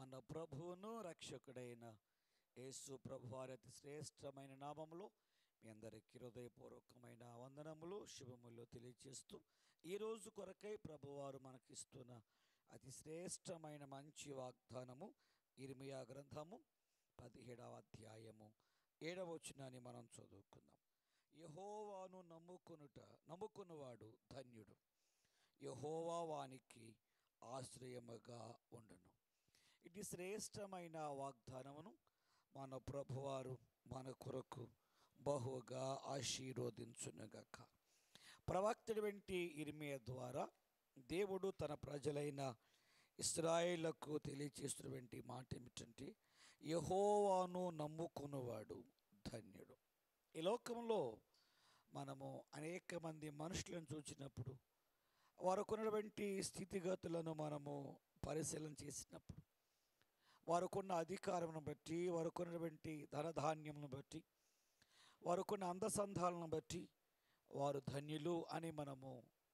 మన ప్రభువును రక్షకుడైన యేసు ప్రభు వారి అతి శ్రేష్టమైన నామములో మీ అందరికీ హృదయపూర్వకమైన వందనములు శుభములు తెలియజేస్తూ ఈరోజు కొరకై ప్రభువారు మనకిస్తున్న అతి శ్రేష్టమైన మంచి వాగ్దానము ఇర్మియా గ్రంథము పదిహేడవ అధ్యాయము ఏడవ వచనాన్ని మనం చదువుకుందాం యహోవాను నమ్ముకొనుట నమ్ముకున్నవాడు ధన్యుడు యహోవా వానికి ఆశ్రయముగా ఉండును ఇది శ్రేష్టమైన వాగ్దానమును మన ప్రభువారు మన కొరకు బహుగా ఆశీర్వదించునుగాక ప్రవక్తుడి వెంటి ఇర్మియ ద్వారా దేవుడు తన ప్రజలైన ఇస్రాయేళ్లకు తెలియచేస్తున్నటువంటి మాట ఏమిటంటే యహోవాను నమ్ముకున్నవాడు ధన్యుడు ఈ లోకంలో మనము అనేక మంది మనుషులను చూసినప్పుడు వారికి ఉన్నటువంటి స్థితిగతులను మనము పరిశీలన చేసినప్పుడు వారికున్న అధికారమును బట్టి వారికున్నటువంటి ధనధాన్యమును బట్టి వారికున్న అందసంధాలను బట్టి వారు ధన్యులు అని మనము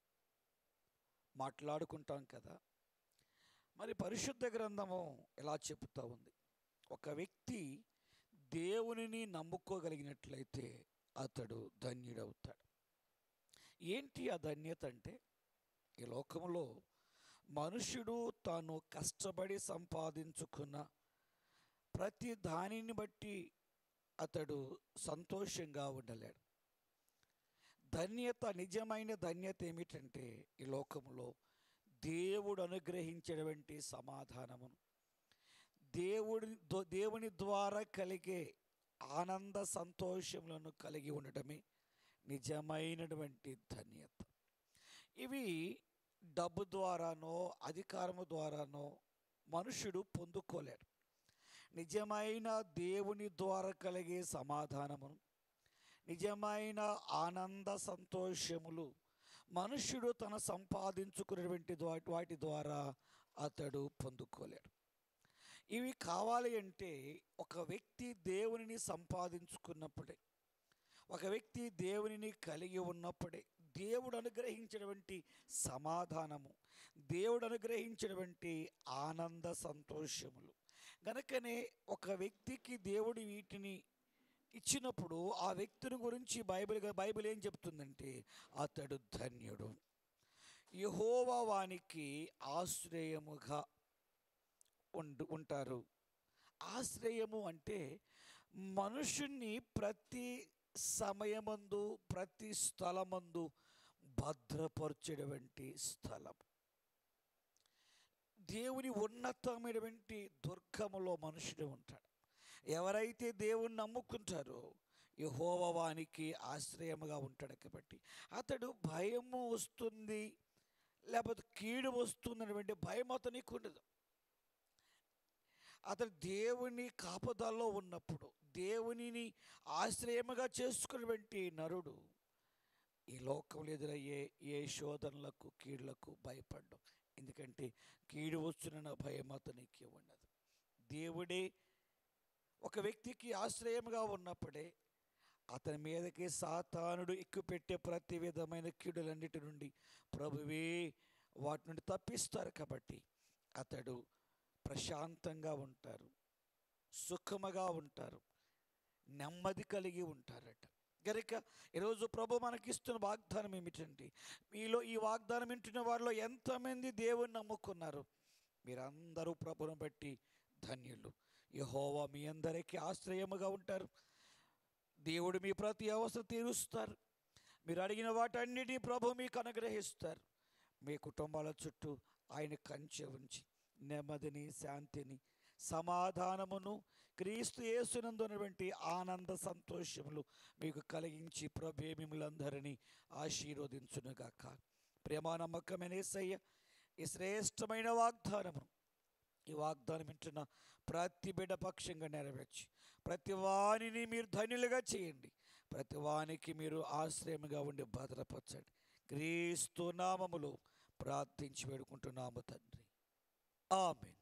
మాట్లాడుకుంటాం కదా మరి పరిశుద్ధ గ్రంథము ఎలా చెబుతూ ఉంది ఒక వ్యక్తి దేవునిని నమ్ముకోగలిగినట్లయితే అతడు ధన్యుడవుతాడు ఏంటి ఆ ధన్యత అంటే ఈ లోకంలో మనుషుడు తాను కష్టపడి సంపాదించుకున్న ప్రతి దానిని బట్టి అతడు సంతోషంగా ఉండలేడు ధన్యత నిజమైన ధన్యత ఏమిటంటే ఈ లోకంలో దేవుడు అనుగ్రహించినటువంటి సమాధానమును దేవుడి దో- దేవుని ద్వారా కలిగే ఆనంద సంతోషములను కలిగి ఉండటమే నిజమైనటువంటి ధన్యత ఇవి డబ్బు ద్వారానో అధికారము ద్వారానో మనుషుడు పొందుకోలేడు నిజమైన దేవుని ద్వారా కలిగే సమాధానమును నిజమైన ఆనంద సంతోషములు మనుష్యుడు తన సంపాదించుకున్నటువంటి ద్వా- వాటి ద్వారా అతడు పొందుకోలేడు ఇవి కావాలి అంటే ఒక వ్యక్తి దేవునిని సంపాదించుకున్నప్పుడే ఒక వ్యక్తి దేవునిని కలిగి ఉన్నప్పుడే దేవుడు అనుగ్రహించినటువంటి సమాధానము దేవుడు అనుగ్రహించినటువంటి ఆనంద సంతోషములు గనుకనే ఒక వ్యక్తికి దేవుడు వీటిని ఇచ్చినప్పుడు ఆ వ్యక్తిని గురించి బైబిల్ బైబిల్ ఏం చెప్తుందంటే అతడు ధన్యుడు యహోవా వానికి ఆశ్రయముగా ఉండు ఉంటారు ఆశ్రయము అంటే మనుషుణ్ణి ప్రతి సమయమందు ప్రతి స్థలమందు భద్రపరచేటువంటి స్థలం దేవుని ఉన్నతమైనటువంటి దుర్గములో మనుషుడు ఉంటాడు ఎవరైతే దేవుణ్ణి నమ్ముకుంటారో యహోవ వానికి ఆశ్రయముగా ఉంటాడు కాబట్టి అతడు భయము వస్తుంది లేకపోతే కీడు వస్తుంది అనేటువంటి భయం అతనికి ఉండదు అతడు దేవుని కాపుదల్లో ఉన్నప్పుడు దేవునిని ఆశ్రయముగా చేసుకున్నటువంటి నరుడు ఈ లోకంలో ఎదురయ్యే ఏ శోధనలకు కీడులకు భయపడ్డం ఎందుకంటే కీడు వచ్చునన్న భయం అతనికి ఉండదు దేవుడే ఒక వ్యక్తికి ఆశ్రయముగా ఉన్నప్పుడే అతని మీదకి సాతానుడు ఎక్కుపెట్టే ప్రతి విధమైన కీడులన్నిటి నుండి ప్రభువే వాటి నుండి తప్పిస్తారు కాబట్టి అతడు ప్రశాంతంగా ఉంటారు సుఖముగా ఉంటారు నెమ్మది కలిగి ఉంటారట గనుక ఈరోజు ప్రభు మనకిస్తున్న వాగ్దానం ఏమిటంటే మీలో ఈ వాగ్దానం వింటున్న వారిలో ఎంతమంది దేవుని నమ్ముకున్నారు మీరందరూ ప్రభును బట్టి ధన్యులు యహోవా మీ అందరికీ ఆశ్రయముగా ఉంటారు దేవుడు మీ ప్రతి అవసరం తీరుస్తారు మీరు అడిగిన వాటన్నిటినీ ప్రభు మీకు అనుగ్రహిస్తారు మీ కుటుంబాల చుట్టూ ఆయన కంచె ఉంచి నెమ్మదిని శాంతిని సమాధానమును క్రీస్తు యేసునందునటువంటి ఆనంద సంతోషములు మీకు కలిగించి ప్రభే మిమ్మల్ందరినీ ఆశీర్వదించునుగాక ప్రేమ నమ్మకమైన యేసయ్య ఈ శ్రేష్టమైన వాగ్దానమును ఈ వాగ్దానం వింటున్న ప్రతి బిడ్డ పక్షంగా నెరవేర్చి ప్రతి వాణిని మీరు ధన్యులుగా చేయండి ప్రతి వానికి మీరు ఆశ్రయముగా ఉండి భద్రపరచండి క్రీస్తు నామములో ప్రార్థించి వేడుకుంటున్నాము తండ్రి ఆమెన్